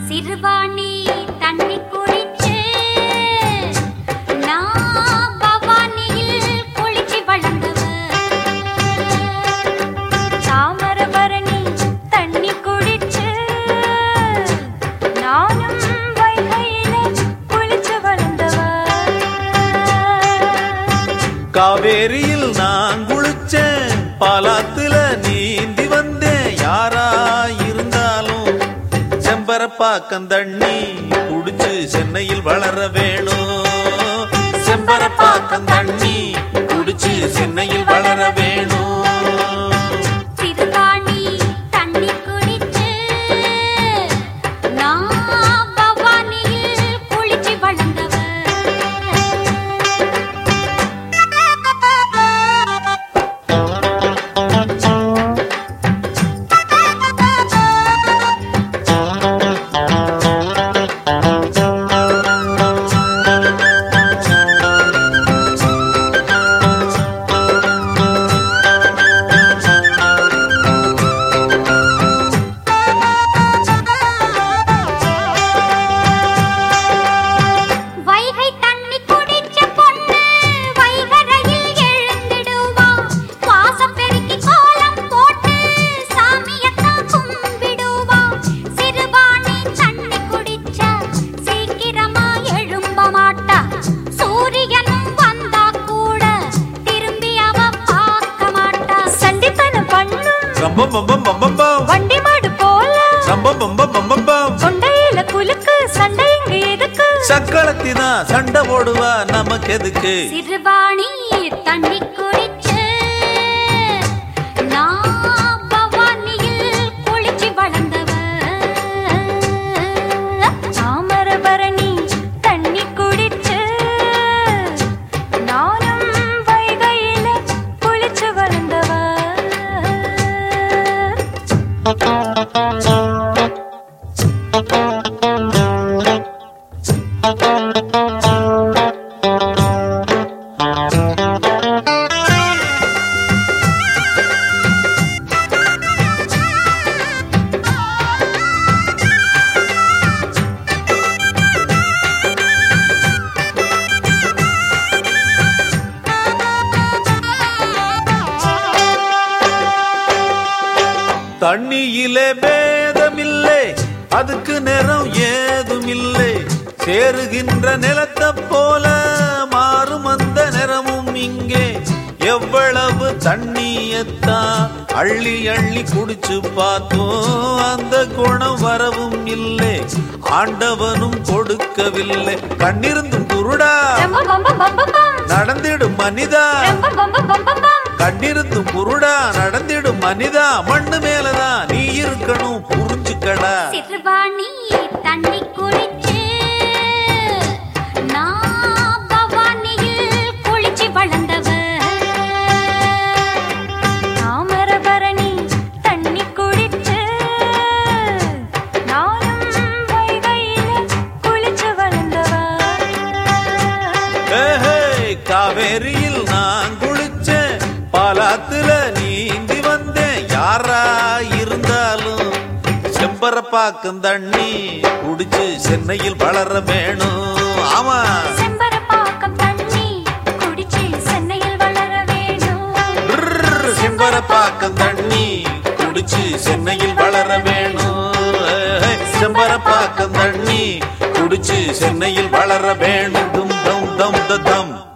சிறுவாணி தண்ணி குடிச்சு நான் பவானியில் குளிச்சு வளர்ந்தவ தாமரபரணி தண்ணி குடிச்சு நானும் வைகையில குளிச்சு வளர்ந்தவ காவேரியில் நான் குளிச்சேன் பாலாத்துல நீந்தி வந்தேன் யாரா இருந்தாலும் செம்பரப்பாக்கம் தண்ணி குடிச்சு சென்னையில் வளர வேணும் செம்பரப்பாக்கம் தண்ணி குடிச்சு சென்னையில் வளர வேணும் சிறுவாணி தண்ணி குடிச்சு நான் பவானியில் குளிச்சு வளர்ந்தவ வைகை தண்ணி குடிச்ச பொண்ணு வைகரையில் எழுந்திடுவா வாசம் பெருக்கி கோலம் போட்டு சாமியத்தான் கும்பிடுவா சிறுவாணி தண்ணி குடிச்ச சீக்கிரமா எழும்ப மாட்டா சூரியனும் வந்தா கூட திரும்பி அவ பார்க்க மாட்டா சண்டித்தனம் பண்ணும் ரம்பம் பம்பம் பம்பம் பம் வண்டி மாடு போல ரம்பம் பம்பம் பம்பம் பம் கொண்டையில குலுக்கு சண்டை இங்க எதுக்கு சக்களத்தி தான் சண்டை போடுவா நமக்கு எதுக்கு சிறுவாணி தண்ணி குடிச்சு நான் பவானியில் குளிச்சு வளர்ந்தவ தாமரபரணி தண்ணி குடிச்சு நானும் வைகையில குளிச்சு வளர்ந்தவ தண்ணியிலே பேதமில்லை அதுக்கு நிறம் ஏதுமில்லை சேருகின்ற நிலத்தை போல மாறும் அந்த நிறமும் இங்கே எவ்வளவு தண்ணியத்தான் அள்ளி அள்ளி குடிச்சு பார்த்தோம் அந்த குணம் வரவும் இல்லை ஆண்டவனும் கொடுக்கவில்லை கண்ணிருந்தும் குருடா ரொம்ப ரொம்ப ரொம்ப பம். நடந்திடும் மனிதா ரொம்ப ரொம்ப ரொம்ப பம். கண்ணிருந்தும் குருடா நடந்திடும் மனிதா மண்ணு மேலதான் நீ இருக்கணும் புரிஞ்சுக்கடா சிறுவாணி தண்ணி குடிச்சு நான் பவானியில் குளிச்சு வளர்ந்தவ தாமரபரணி தண்ணி குடிச்சு நானும் வைகையில குளிச்சு வளர்ந்தவ ஏஹே, காவேரியில் நான் குளிச்சேன் பாலாத்துல நீந்தி வந்தேன் யாரா இருந்தாலும் செம்பரப்பாக்கம் தண்ணி குடிச்சு சென்னையில் வளர வேணும் ஆமா செம்பரப்பாக்கம் தண்ணி குடிச்சு சென்னையில் வளர வேணும் ர்ர், செம்பரப்பாக்கம் தண்ணி குடிச்சு சென்னையில் வளர வேணும் ஏஹே, செம்பரப்பாக்கம் தண்ணி குடிச்சு சென்னையில் வளர வேணும் தும் தம் தம் த தம்